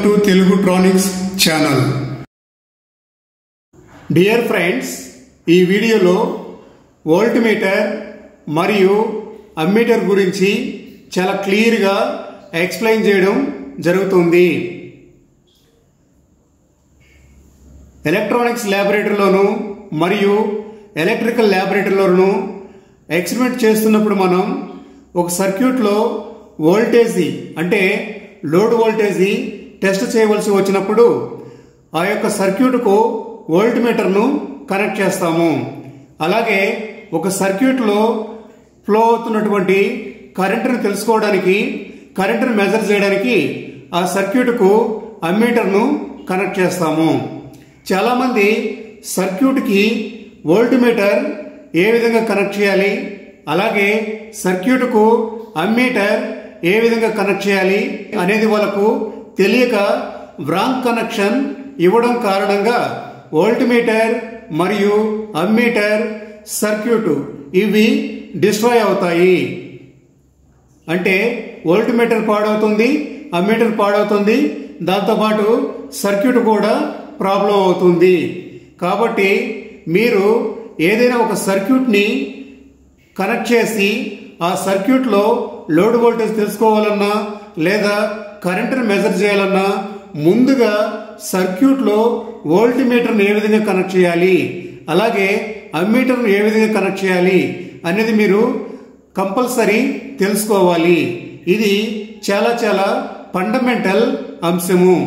to Telugu tronics channel dear friends ఈ వీడియోలో volt meter మరియు అమ్మీటర్ గురించి చాలా క్లియర్గా ఎక్స్ప్లెయిన్ చేయడం జరుగుతుంది ఎలక్ట్రానిక్స్ ల్యాబొరేటరీలోను మరియు ఎలక్ట్రికల్ ల్యాబొరేటరీలోను ఎక్స్పెరిమెంట్ చేస్తున్నప్పుడు మనం ఒక సర్క్యూట్లో వోల్టేజీ అంటే లోడ్ వోల్టేజీ టెస్ట్ చేయవలసి వచ్చినప్పుడు ఆ యొక్క సర్క్యూట్కు వోల్ట్ మీటర్ను కనెక్ట్ చేస్తాము అలాగే ఒక సర్క్యూట్లో ఫ్లో అవుతున్నటువంటి కరెంటును తెలుసుకోవడానికి కరెంటును మెజర్ చేయడానికి ఆ సర్క్యూట్కు అమ్మీటర్ను కనెక్ట్ చేస్తాము చాలామంది సర్క్యూట్కి వోల్ట్ మీటర్ ఏ విధంగా కనెక్ట్ చేయాలి అలాగే సర్క్యూట్కు అమ్మీటర్ ఏ విధంగా కనెక్ట్ చేయాలి అనేది వాళ్ళకు తెలియక వ్రాంగ్ కనెక్షన్ ఇవ్వడం కారణంగా వోల్ట్ మీటర్ మరియు అమ్మీటర్ సర్క్యూట్ ఇవి డిస్ట్రాయ్ అవుతాయి అంటే వోల్ట్ మీటర్ పాడవుతుంది అమ్మీటర్ పాడవుతుంది దాంతోపాటు సర్క్యూట్ కూడా ప్రాబ్లం అవుతుంది కాబట్టి మీరు ఏదైనా ఒక సర్క్యూట్ని కనెక్ట్ చేసి ఆ సర్క్యూట్లో లోడ్ వోల్టేజ్ తెలుసుకోవాలన్నా లేదా కరెంటును మెజర్ చేయాలన్నా ముందుగా సర్క్యూట్లో వోల్ట్ మీటర్ని ఏ విధంగా కనెక్ట్ చేయాలి అలాగే అమ్మీటర్ను ఏ విధంగా కనెక్ట్ చేయాలి అనేది మీరు కంపల్సరీ తెలుసుకోవాలి ఇది చాలా చాలా ఫండమెంటల్ అంశము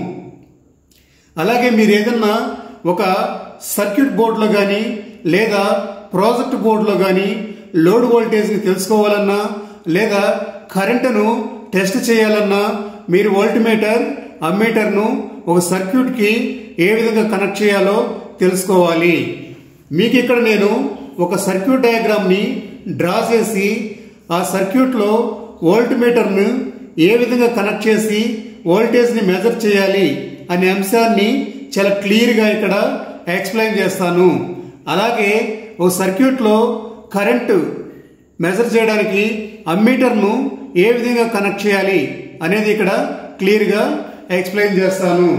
అలాగే మీరు ఏదన్నా ఒక సర్క్యూట్ బోర్డులో కానీ లేదా ప్రాజెక్ట్ బోర్డులో కానీ లోడ్ వోల్టేజ్ని తెలుసుకోవాలన్నా లేదా కరెంటును టెస్ట్ చేయాలన్నా మీరు వోల్ట్ మీటర్ అమ్మీటర్ను ఒక సర్క్యూట్కి ఏ విధంగా కనెక్ట్ చేయాలో తెలుసుకోవాలి మీకు ఇక్కడ నేను ఒక సర్క్యూట్ డయాగ్రామ్ని డ్రా చేసి ఆ సర్క్యూట్లో వోల్ట్ మీటర్ను ఏ విధంగా కనెక్ట్ చేసి వోల్టేజ్ని మెజర్ చేయాలి అనే అంశాన్ని చాలా క్లియర్గా ఇక్కడ ఎక్స్ప్లెయిన్ చేస్తాను అలాగే ఓ సర్క్యూట్లో కరెంటు మెజర్ చేయడానికి అమ్మీటర్ను ఏ విధంగా కనెక్ట్ చేయాలి అనేది ఇక్కడ క్లియర్గా ఎక్స్ప్లెయిన్ చేస్తాను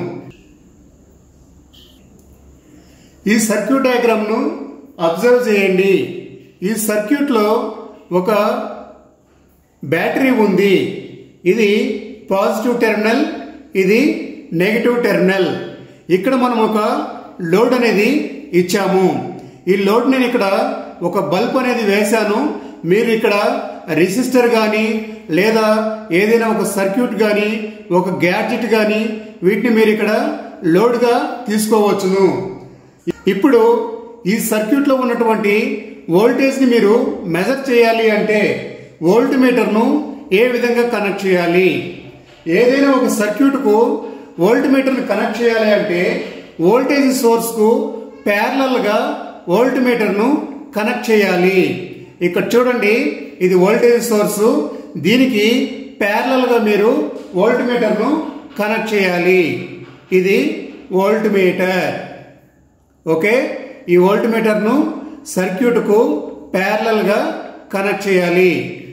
ఈ సర్క్యూట్ డయాగ్రామ్ను అబ్జర్వ్ చేయండి ఈ సర్క్యూట్లో ఒక బ్యాటరీ ఉంది ఇది పాజిటివ్ టెర్మినల్ ఇది నెగిటివ్ టెర్మినల్ ఇక్కడ మనం ఒక లోడ్ అనేది ఇచ్చాము ఈ లోడ్ నేను ఇక్కడ ఒక బల్బ్ అనేది వేశాను మీరు ఇక్కడ రెసిస్టర్ కానీ లేదా ఏదైనా ఒక సర్క్యూట్ కానీ ఒక గ్యాడ్జెట్ కానీ వీటిని మీరు ఇక్కడ లోడ్గా తీసుకోవచ్చును ఇప్పుడు ఈ సర్క్యూట్లో ఉన్నటువంటి వోల్టేజ్ని మీరు మెజర్ చేయాలి అంటే వోల్ట్ మీటర్ను ఏ విధంగా కనెక్ట్ చేయాలి ఏదైనా ఒక సర్క్యూట్కు వోల్ట్ మీటర్ని కనెక్ట్ చేయాలి అంటే వోల్టేజ్ సోర్స్కు ప్యారలల్గా వోల్ట్ మీటర్ను కనెక్ట్ చేయాలి ఇక్కడ చూడండి ఇది వోల్టేజ్ సోర్స్ దీనికి ప్యారలల్గా మీరు వోల్ట్ మీటర్ను కనెక్ట్ చేయాలి ఇది వోల్ట్ మీటర్ ఓకే ఈ వోల్ట్ మీటర్ను సర్క్యూట్కు ప్యారలల్గా కనెక్ట్ చేయాలి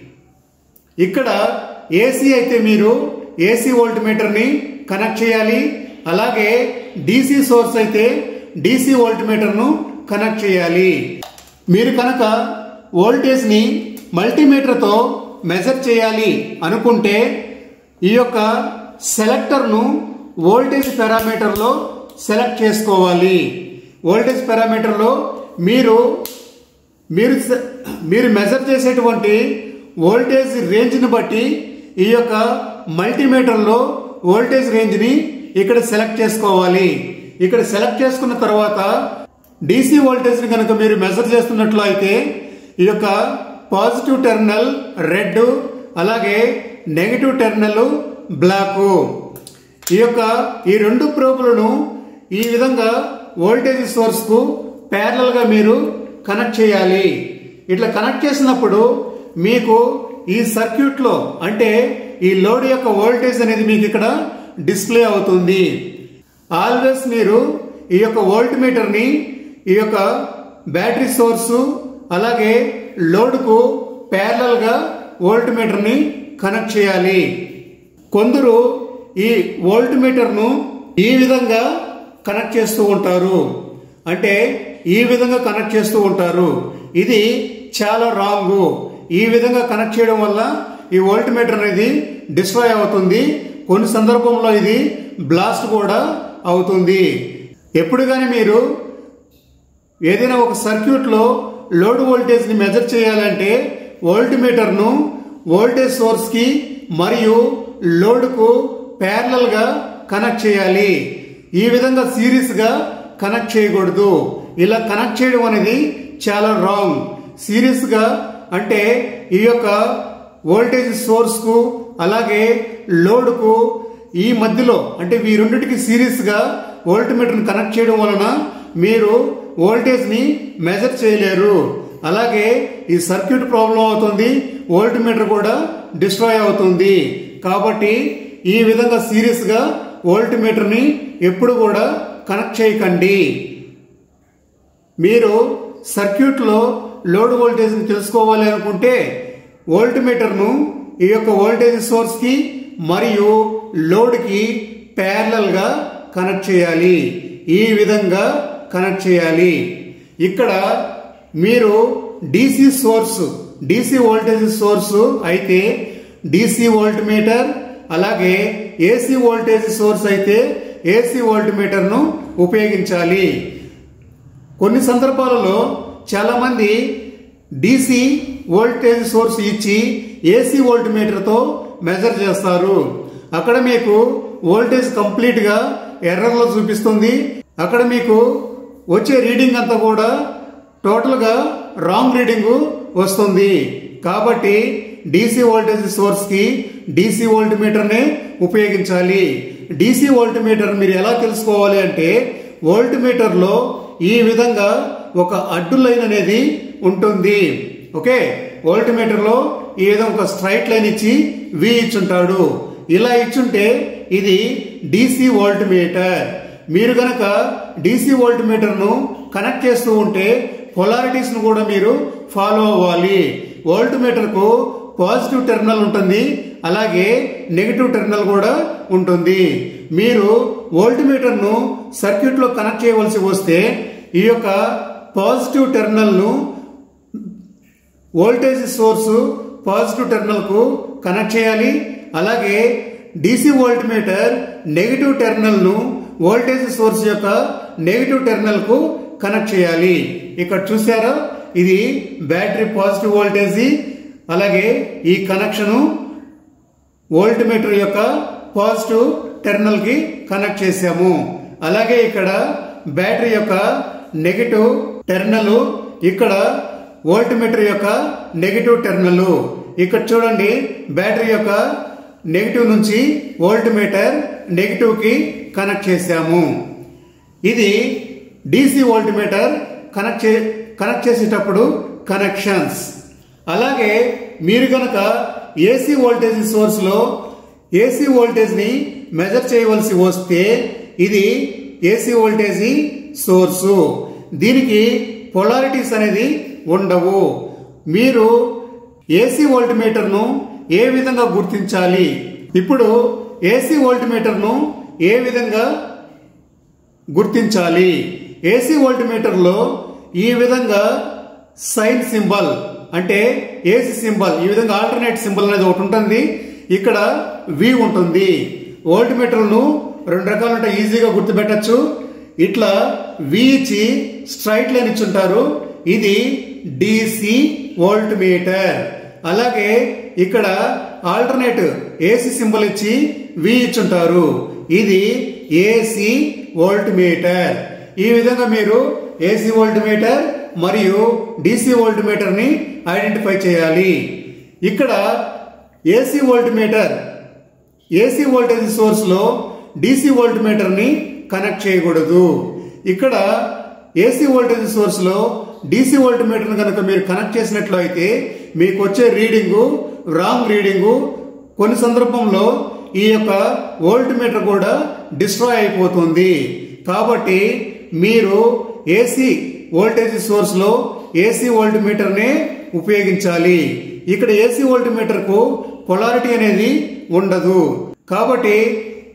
ఇక్కడ ఏసీ అయితే మీరు ఏసీ వోల్ట్ మీటర్ని కనెక్ట్ చేయాలి అలాగే డీసీ సోర్స్ అయితే డీసీ వోల్ట్ మీటర్ను కనెక్ట్ చేయాలి మీరు కనుక వోల్టేజ్ని మల్టీమీటర్తో మెజర్ చేయాలి అనుకుంటే ఈ యొక్క సెలెక్టర్ను వోల్టేజ్ పారామీటర్లో సెలెక్ట్ చేసుకోవాలి వోల్టేజ్ పారామీటర్లో మీరు మీరు మీరు మెజర్ చేసేటువంటి వోల్టేజ్ రేంజ్ని బట్టి ఈ యొక్క మల్టీమీటర్లో వోల్టేజ్ రేంజ్ని ఇక్కడ సెలెక్ట్ చేసుకోవాలి ఇక్కడ సెలెక్ట్ చేసుకున్న తర్వాత డీసీ వోల్టేజ్ని కనుక మీరు మెజర్ చేస్తున్నట్లు అయితే ఈ యొక్క పాజిటివ్ టెర్మినల్ రెడ్ అలాగే నెగిటివ్ టెర్మినల్ బ్లాక్ ఈ యొక్క ఈ రెండు ప్రోబులను ఈ విధంగా వోల్టేజ్ సోర్స్కు ప్యారలల్గా మీరు కనెక్ట్ చేయాలి ఇట్లా కనెక్ట్ చేసినప్పుడు మీకు ఈ సర్క్యూట్లో అంటే ఈ లోడ్ యొక్క వోల్టేజ్ అనేది మీకు ఇక్కడ డిస్ప్లే అవుతుంది ఆల్వేస్ మీరు ఈ యొక్క వోల్ట్ మీటర్ని ఈ యొక్క బ్యాటరీ సోర్సు అలాగే లోడ్కు ప్యారలల్గా వోల్ట్ మీటర్ని కనెక్ట్ చేయాలి కొందరు ఈ వోల్ట్ మీటర్ను ఈ విధంగా కనెక్ట్ చేస్తూ ఉంటారు అంటే ఈ విధంగా కనెక్ట్ చేస్తూ ఉంటారు ఇది చాలా రాంగ్ ఈ విధంగా కనెక్ట్ చేయడం వల్ల ఈ వోల్ట్ మీటర్ అనేది డిస్ట్రాయ్ అవుతుంది కొన్ని సందర్భంలో ఇది బ్లాస్ట్ కూడా అవుతుంది ఎప్పుడు కానీ మీరు ఏదైనా ఒక సర్క్యూట్లో లోడ్ వోల్టేజ్ని మెజర్ చేయాలంటే వోల్ట్ మీటర్ను వోల్టేజ్ సోర్స్కి మరియు లోడ్కు ప్యారలల్గా కనెక్ట్ చేయాలి ఈ విధంగా సిరీస్గా కనెక్ట్ చేయకూడదు ఇలా కనెక్ట్ చేయడం అనేది చాలా రాంగ్ సిరీస్గా అంటే ఈ యొక్క వోల్టేజ్ సోర్స్కు అలాగే లోడ్కు ఈ మధ్యలో అంటే ఈ రెండింటికి సిరీస్గా వోల్ట్ మీటర్ని కనెక్ట్ చేయడం వలన మీరు వోల్టేజ్ని మెజర్ చేయలేరు అలాగే ఈ సర్క్యూట్ ప్రాబ్లం అవుతుంది వోల్ట్ మీటర్ కూడా డిస్ట్రాయ్ అవుతుంది కాబట్టి ఈ విధంగా సీరియస్గా వోల్ట్ మీటర్ని ఎప్పుడు కూడా కనెక్ట్ చేయకండి మీరు సర్క్యూట్లో లోడ్ వోల్టేజ్ని తెలుసుకోవాలి అనుకుంటే వోల్ట్ మీటర్ను ఈ యొక్క వోల్టేజ్ సోర్స్కి మరియు లోడ్కి ప్యారలల్గా కనెక్ట్ చేయాలి ఈ విధంగా కనెక్ట్ చేయాలి ఇక్కడ మీరు DC source DC voltage source అయితే డీసీ వోల్ట్ మీటర్ అలాగే ఏసీ వోల్టేజ్ సోర్స్ అయితే ఏసీ వోల్ట్ మీటర్ను ఉపయోగించాలి కొన్ని సందర్భాలలో చాలా మంది డీసీ వోల్టేజ్ సోర్స్ ఇచ్చి ఏసీ వోల్ట్ మీటర్తో మెజర్ చేస్తారు అక్కడ మీకు వోల్టేజ్ కంప్లీట్ గా ఎర్రర్లో చూపిస్తుంది అక్కడ మీకు వచ్చే రీడింగ్ అంతా కూడా టోటల్ గా రాంగ్ రీడింగ్ వస్తుంది కాబట్టి డీసీ వోల్టేజ్ సోర్స్ కి డీసీ వోల్ట్ మీటర్ నే ఉపయోగించాలి డీసీ వోల్ట్ మీటర్ మీరు ఎలా తెలుసుకోవాలి అంటే వోల్ట్ మీటర్ లో ఈ విధంగా ఒక అడ్డు లైన్ అనేది ఉంటుంది ఓకే వోల్ట్ మీటర్ లో ఈ విధంగా ఒక స్ట్రైట్ లైన్ ఇచ్చి వి ఇచ్చుంటాడు ఇలా ఇచ్చుంటే ఇది డీసీ వోల్ట్ మీటర్ మీరు గనక డీసీ వోల్ట్ మీటర్ ను కనెక్ట్ చేస్తూ ఉంటే పొలారిటీస్ ను కూడా మీరు ఫాలో అవ్వాలి వోల్ట్ మీటర్ కు పాజిటివ్ టెర్మినల్ ఉంటుంది అలాగే నెగిటివ్ టెర్మినల్ కూడా ఉంటుంది మీరు వోల్ట్ మీటర్ ను సర్క్యూట్ లో కనెక్ట్ చేయవలసి వస్తే ఈ యొక్క పాజిటివ్ టెర్మినల్ ను వోల్టేజ్ సోర్స్ పాజిటివ్ టెర్మినల్ కు కనెక్ట్ చేయాలి అలాగే DC volt meter negative terminal ను వోల్టేజ్ సోర్స్ యొక్క నెగిటివ్ టెర్మినల్ కు కనెక్ట్ చేయాలి ఇక్కడ చూసారా ఇది బ్యాటరీ పాజిటివ్ వోల్టేజ్ అలాగే ఈ కనెక్షన్ వోల్ట్ మీటర్ యొక్క పాజిటివ్ టెర్మినల్ కి కనెక్ట్ చేసాము అలాగే ఇక్కడ బ్యాటరీ యొక్క నెగిటివ్ టెర్మినల్ ఇక్కడ వోల్ట్ మీటర్ యొక్క నెగిటివ్ టెర్మినల్ ఇక్కడ చూడండి బ్యాటరీ యొక్క నెగిటివ్ నుంచి వోల్ట్ మీటర్ నెగిటివ్ కి కనెక్ట్ చేసాము ఇది డిసి వోల్ట్ మీటర్ కనెక్ట్ చే కనెక్ట్ చేసేటప్పుడు కనెక్షన్స్ అలాగే మీరు గనక ఏసీ వోల్టేజ్ సోర్స్ లో ఏసీ వోల్టేజ్ ని మెజర్ చేయవలసి వస్తే ఇది ఏసీ వోల్టేజ్ సోర్సు దీనికి పొలారిటీస్ అనేది ఉండవు మీరు ఏసీ వోల్ట్ మీటర్ను ఏ విధంగా గుర్తించాలి ఇప్పుడు ఏసీ వోల్ట్ మీటర్ను ఏ విధంగా గుర్తించాలి ఏసీ వోల్ట్ మీటర్లో ఈ విధంగా సైన్ సింబల్ అంటే ఏసీ సింబల్ ఈ విధంగా ఆల్టర్నేట్ సింబల్ అనేది ఒకటి ఉంటుంది ఇక్కడ వి ఉంటుంది వోల్ట్ మీటర్ను రెండు రకాలు ఉంటాయి ఈజీగా గుర్తుపెట్టచ్చు ఇట్లా వి ఇచ్చి స్ట్రైట్ లైన్ ఇచ్చుంటారు ఇది డిసి వోల్ట్ మీటర్ అలాగే ఇక్కడ ఆల్టర్నేట్ ఏసీ సింబల్ ఇచ్చి వి ఇచ్చుంటారు ఇది ఏసీ వోల్ట్ మీటర్ ఈ విధంగా మీరు ఏసీ వోల్ట్ మీటర్ మరియు డిసి వోల్ట్ మీటర్ ని ఐడెంటిఫై చేయాలి ఇక్కడ AC volt meter AC voltage source లో డిసి వోల్ట్ మీటర్ ని కనెక్ట్ చేయకూడదు ఇక్కడ ఏసీ వోల్టేజ్ సోర్స్ లో డిసి వోల్ట్ మీటర్ కనుక మీరు కనెక్ట్ చేసినట్లు అయితే మీకు వచ్చే రీడింగు రాంగ్ రీడింగు కొన్ని సందర్భంలో ఈ యొక్క వోల్ట్ మీటర్ కూడా డిస్ట్రాయ్ అయిపోతుంది కాబట్టి మీరు ఏసీ వోల్టేజ్ సోర్స్ లో ఏసీ వోల్ట్ మీటర్ నే ఉపయోగించాలి ఇక్కడ ఏసీ వోల్ట్ మీటర్ కు పొలారిటీ అనేది ఉండదు కాబట్టి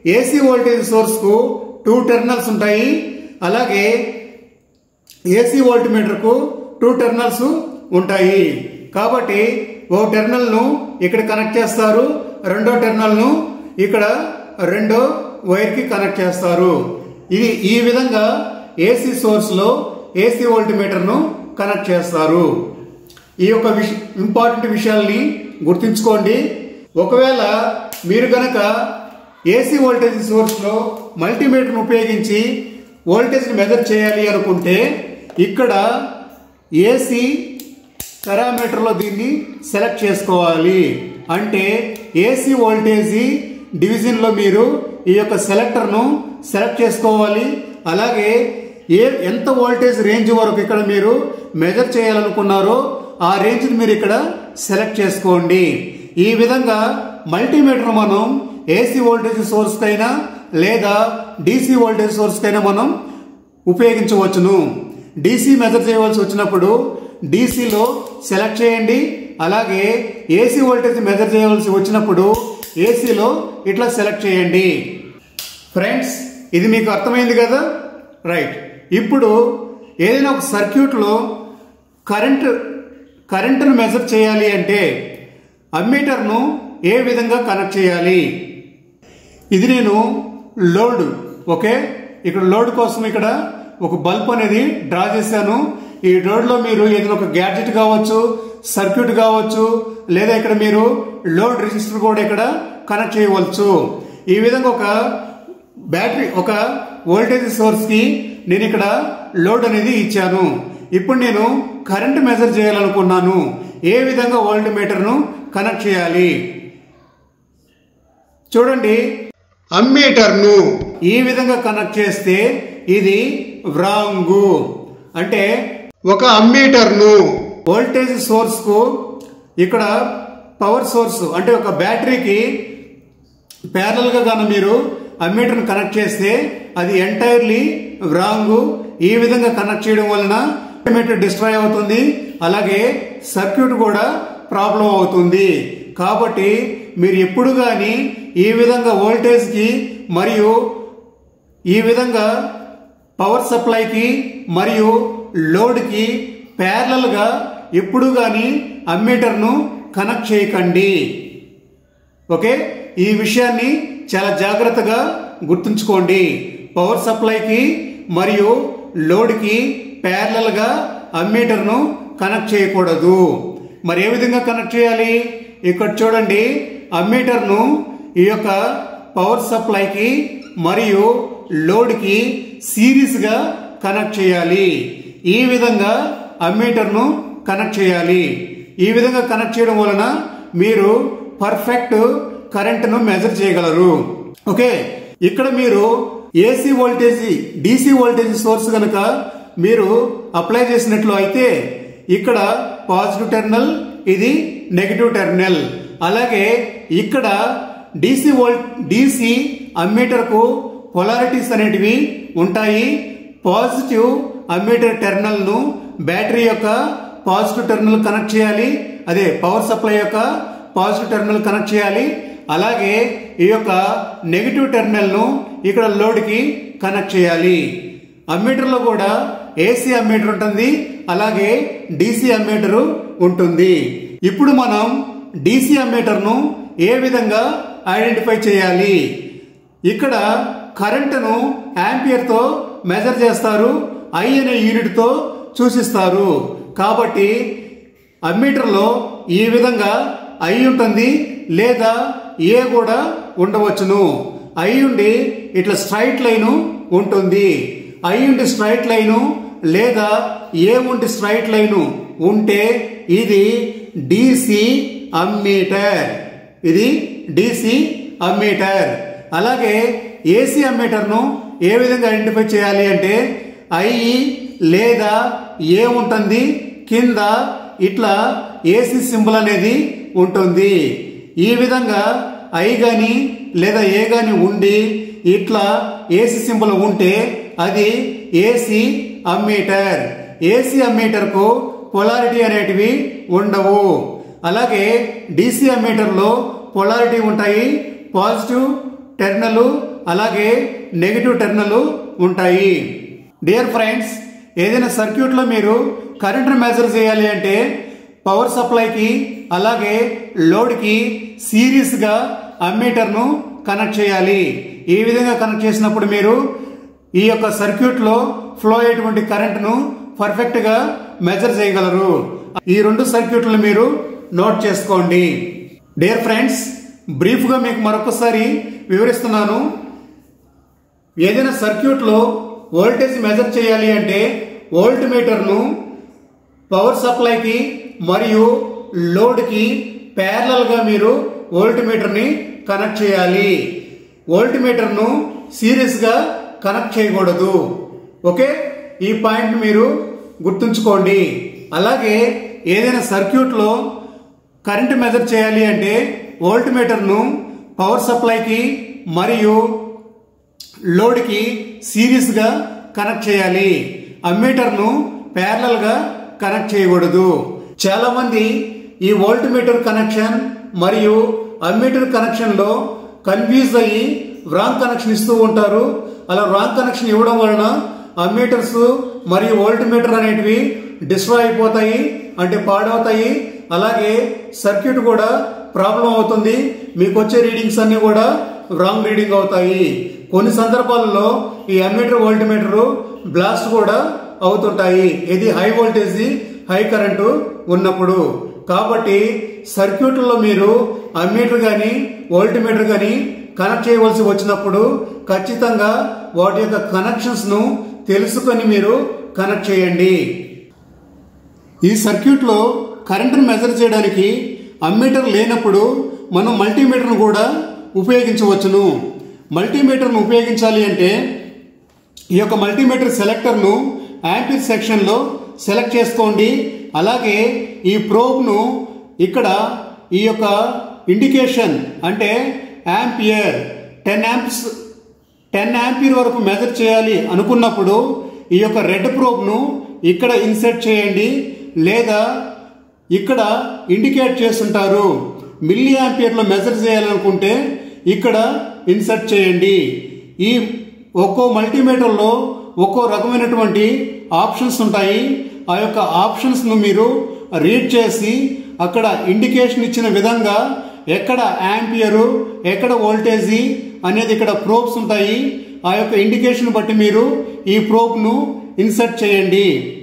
ఏసీ వోల్టేజ్ సోర్స్ కు టూ టెర్మినల్స్ ఉంటాయి అలాగే ఏసీ వోల్ట్ మీటర్కు టూ టెర్మినల్స్ ఉంటాయి కాబట్టి ఓ టెర్మినల్ను ఇక్కడ కనెక్ట్ చేస్తారు రెండో టెర్మినల్ను ఇక్కడ రెండో వైర్కి కనెక్ట్ చేస్తారు ఇది ఈ విధంగా ఏసీ సోర్స్లో ఏసీ వోల్ట్ మీటర్ను కనెక్ట్ చేస్తారు ఈ యొక్క విష ఇంపార్టెంట్ విషయాల్ని గుర్తుంచుకోండి ఒకవేళ మీరు గనక ఏసీ వోల్టేజ్ సోర్స్లో మల్టీమీటర్ను ఉపయోగించి వోల్టేజ్ని మెజర్ చేయాలి అనుకుంటే ఇక్కడ ఏసీ పారామీటర్లో దీన్ని సెలెక్ట్ చేసుకోవాలి అంటే ఏసీ వోల్టేజీ డివిజన్లో మీరు ఈ యొక్క సెలెక్టర్ను సెలెక్ట్ చేసుకోవాలి అలాగే ఏ ఎంత వోల్టేజ్ రేంజ్ వరకు ఇక్కడ మీరు మెజర్ చేయాలనుకున్నారో ఆ రేంజ్ని మీరు ఇక్కడ సెలెక్ట్ చేసుకోండి ఈ విధంగా మల్టీమీటర్ మనం ఏసీ వోల్టేజ్ సోర్స్కైనా లేదా డీసీ వోల్టేజ్ సోర్స్కైనా మనం ఉపయోగించవచ్చును డీసీ మెజర్ చేయవలసి వచ్చినప్పుడు డీసీలో సెలెక్ట్ చేయండి అలాగే ఏసీ వోల్టేజ్ మెజర్ చేయవలసి వచ్చినప్పుడు ఏసీలో ఇట్లా సెలెక్ట్ చేయండి ఫ్రెండ్స్ ఇది మీకు అర్థమైంది కదా రైట్ ఇప్పుడు ఏదైనా ఒక సర్క్యూట్లో కరెంట్ కరెంటును మెజర్ చేయాలి అంటే అమ్మీటర్ను ఏ విధంగా కనెక్ట్ చేయాలి ఇది నేను లోడ్ ఓకే ఇక్కడ లోడ్ కోసం ఇక్కడ ఒక బల్బ్ అనేది డ్రా చేశాను ఈ లోడ్లో మీరు ఏదైనా ఒక గ్యాడ్జెట్ కావచ్చు సర్క్యూట్ కావచ్చు లేదా ఇక్కడ మీరు లోడ్ రెసిస్టర్ కూడా ఇక్కడ కనెక్ట్ చేయవచ్చు ఈ విధంగా ఒక బ్యాటరీ ఒక వోల్టేజ్ సోర్స్ కి నేను ఇక్కడ లోడ్ అనేది ఇచ్చాను ఇప్పుడు నేను కరెంట్ మెజర్ చేయాలనుకున్నాను ఏ విధంగా వోల్ట్ మీటర్ను కనెక్ట్ చేయాలి చూడండి అమ్మీటర్ను ఈ విధంగా కనెక్ట్ చేస్తే ఇది వ్రాంగు అంటే ఒక అమ్మీటర్ను వోల్టేజ్ సోర్స్ కు ఇక్కడ పవర్ సోర్స్ అంటే ఒక బ్యాటరీకి ప్యారల్ గా గాను మీరు అమ్మీటర్ను కనెక్ట్ చేస్తే అది ఎంటైర్లీ రాంగ్ ఈ విధంగా కనెక్ట్ చేయడం వలన అమ్మీటర్ డిస్ట్రాయ్ అవుతుంది అలాగే సర్క్యూట్ కూడా ప్రాబ్లం అవుతుంది కాబట్టి మీరు ఎప్పుడు కానీ ఈ విధంగా వోల్టేజ్కి మరియు ఈ విధంగా పవర్ సప్లైకి మరియు లోడ్కి ప్యారలల్గా ఎప్పుడు కానీ అమ్మీటర్ను కనెక్ట్ చేయకండి ఓకే ఈ విషయాన్ని చాలా జాగ్రత్తగా గుర్తుంచుకోండి పవర్ సప్లైకి మరియు లోడ్కి ప్యారలల్గా అమ్మీటర్ను కనెక్ట్ చేయకూడదు మరి ఏ విధంగా కనెక్ట్ చేయాలి ఇక్కడ చూడండి అమ్మీటర్ను ఈ యొక్క పవర్ సప్లైకి మరియు లోడ్కి సిరీస్గా కనెక్ట్ చేయాలి ఈ విధంగా అమ్మీటర్ను కనెక్ట్ చేయాలి ఈ విధంగా కనెక్ట్ చేయడం వలన మీరు పర్ఫెక్ట్ కరెంట్ను మెజర్ చేయగలరు ఓకే ఇక్కడ మీరు AC voltage DC voltage source కనుక మీరు అప్లై చేసినట్లు అయితే ఇక్కడ పాజిటివ్ టెర్మినల్ ఇది నెగిటివ్ టెర్మినల్ అలాగే ఇక్కడ డిసి వోల్ డిసి అమ్మీటర్ కు పొలారిటీస్ అనేటివి ఉంటాయి పాజిటివ్ అమ్మీటర్ టెర్మినల్ ను బ్యాటరీ యొక్క పాజిటివ్ టెర్మినల్ కనెక్ట్ చేయాలి అదే పవర్ సప్లై యొక్క పాజిటివ్ టెర్మినల్ కనెక్ట్ చేయాలి అలాగే ఈ యొక్క నెగిటివ్ టెర్మినల్ ను ఇక్కడ లోడ్ కి కనెక్ట్ చేయాలి అమ్మీటర్ లో కూడా ఏసీ అమ్మీటర్ ఉంటుంది అలాగే డిసి అమ్మీటర్ ఉంటుంది ఇప్పుడు మనం డిసి అమ్మీటర్ ను ఏ విధంగా ఐడెంటిఫై చేయాలి ఇక్కడ కరెంటును యాంపియర్ తో మెజర్ చేస్తారు ఐ అనే యూనిట్ తో సూచిస్తారు కాబట్టి అమ్మీటర్లో ఈ విధంగా ఐ ఉంటుంది లేదా ఏ కూడా ఉండవచ్చును ఐ ఉండి ఇట్లా స్ట్రైట్ లైను ఉంటుంది ఐ ఉండి స్ట్రైట్ లైను లేదా ఏ ఉండి స్ట్రైట్ లైను ఉంటే ఇది డిసి అమ్మీటర్ ఇది డిసి అమ్మీటర్ అలాగే ఏసీ అమ్మీటర్ను ఏ విధంగా ఐడెంటిఫై చేయాలి అంటే ఐ లేదా ఏ ఉంటుంది కింద ఇట్లా ఏసీ సింబల్ అనేది ఉంటుంది ఈ విధంగా ఐ గాని లేదా ఏ గాని ఉండి ఇట్లా ఏసీ సింబల్ ఉంటే అది ఏసీ అమ్మీటర్ ఏసీ అమ్మీటర్ కు పొలారిటీ అనేటివి ఉండవు అలాగే డిసి అమ్మీటర్ లో పొలారిటీ ఉంటాయి పాజిటివ్ టెర్మినల్ అలాగే నెగిటివ్ టెర్మినల్ ఉంటాయి డియర్ ఫ్రెండ్స్ ఏదైనా సర్క్యూట్లో మీరు కరెంట్ను మెజర్ చేయాలి అంటే పవర్ సప్లైకి అలాగే లోడ్కి సిరీస్గా అమ్మీటర్ను కనెక్ట్ చేయాలి ఈ విధంగా కనెక్ట్ చేసినప్పుడు మీరు ఈ యొక్క సర్క్యూట్లో ఫ్లో అయ్యేటువంటి కరెంట్ను పర్ఫెక్ట్గా మెజర్ చేయగలరు ఈ రెండు సర్క్యూట్లు మీరు నోట్ చేసుకోండి డియర్ ఫ్రెండ్స్ బ్రీఫ్గా మీకు మరొకసారి వివరిస్తున్నాను ఏదైనా సర్క్యూట్లో వోల్టేజ్ మెజర్ చేయాలి అంటే వోల్ట్ మీటర్ను పవర్ సప్లైకి మరియు లోడ్కి ప్యారలల్గా మీరు వోల్ట్ మీటర్ని కనెక్ట్ చేయాలి వోల్ట్ మీటర్ను సిరీస్గా కనెక్ట్ చేయకూడదు ఓకే ఈ పాయింట్ మీరు గుర్తుంచుకోండి అలాగే ఏదైనా సర్క్యూట్లో కరెంట్ మెజర్ చేయాలి అంటే వోల్ట్ మీటర్ను పవర్ సప్లైకి మరియు లోడ్కి సిరీస్గా కనెక్ట్ చేయాలి అమ్మీటర్ను ప్యారలల్గా కనెక్ట్ చేయకూడదు చాలా మంది ఈ వోల్ట్ మీటర్ కనెక్షన్ మరియు అమ్మీటర్ కనెక్షన్లో కన్ఫ్యూజ్ అయ్యి రాంగ్ కనెక్షన్ ఇస్తూ ఉంటారు అలా రాంగ్ కనెక్షన్ ఇవ్వడం వలన అమ్మీటర్స్ మరియు వోల్ట్ మీటర్ అనేటివి డిస్ట్రాయ్ అయిపోతాయి అంటే పాడవుతాయి అలాగే సర్క్యూట్ కూడా ప్రాబ్లం అవుతుంది మీకు వచ్చే రీడింగ్స్ అన్ని కూడా రాంగ్ రీడింగ్ అవుతాయి కొన్ని సందర్భాలలో ఈ అమ్మీటర్ వోల్ట్ మీటర్ బ్లాస్ట్ కూడా అవుతుంటాయి ఇది హై వోల్టేజ్ హై కరెంటు ఉన్నప్పుడు కాబట్టి సర్క్యూట్లో మీరు అమ్మీటర్ కానీ వోల్ట్ మీటర్ కానీ కనెక్ట్ చేయవలసి వచ్చినప్పుడు ఖచ్చితంగా వాటి యొక్క కనెక్షన్స్ ను తెలుసుకొని మీరు కనెక్ట్ చేయండి ఈ సర్క్యూట్లో కరెంటును మెజర్ చేయడానికి అమ్మీటర్ లేనప్పుడు మనం మల్టీమీటర్ను కూడా ఉపయోగించవచ్చును మల్టీమీటర్ను ఉపయోగించాలి అంటే ఈ యొక్క మల్టీమీటర్ సెలెక్టర్ను యాంపీర్ సెక్షన్లో సెలెక్ట్ చేసుకోండి అలాగే ఈ ప్రోబ్ను ఇక్కడ ఈ యొక్క ఇండికేషన్ అంటే ampere ten amps ten ampere వరకు మెజర్ చేయాలి అనుకున్నప్పుడు ఈ యొక్క రెడ్ ప్రోబ్ను ఇక్కడ ఇన్సర్ట్ చేయండి లేదా ఇక్కడ ఇండికేట్ చేస్తుంటారు మిల్లీ యాంపియర్లో మెజర్ చేయాలనుకుంటే ఇక్కడ ఇన్సర్ట్ చేయండి ఈ ఒక్కో మల్టీమీటర్లో ఒక్కో రకమైనటువంటి ఆప్షన్స్ ఉంటాయి ఆ యొక్క ఆప్షన్స్ను మీరు రీడ్ చేసి అక్కడ ఇండికేషన్ ఇచ్చిన విధంగా ఎక్కడ యాంపియరు ఎక్కడ వోల్టేజీ అనేది ఇక్కడ ప్రోబ్స్ ఉంటాయి ఆ యొక్క ఇండికేషన్ బట్టి మీరు ఈ ప్రోబ్ను ఇన్సర్ట్ చేయండి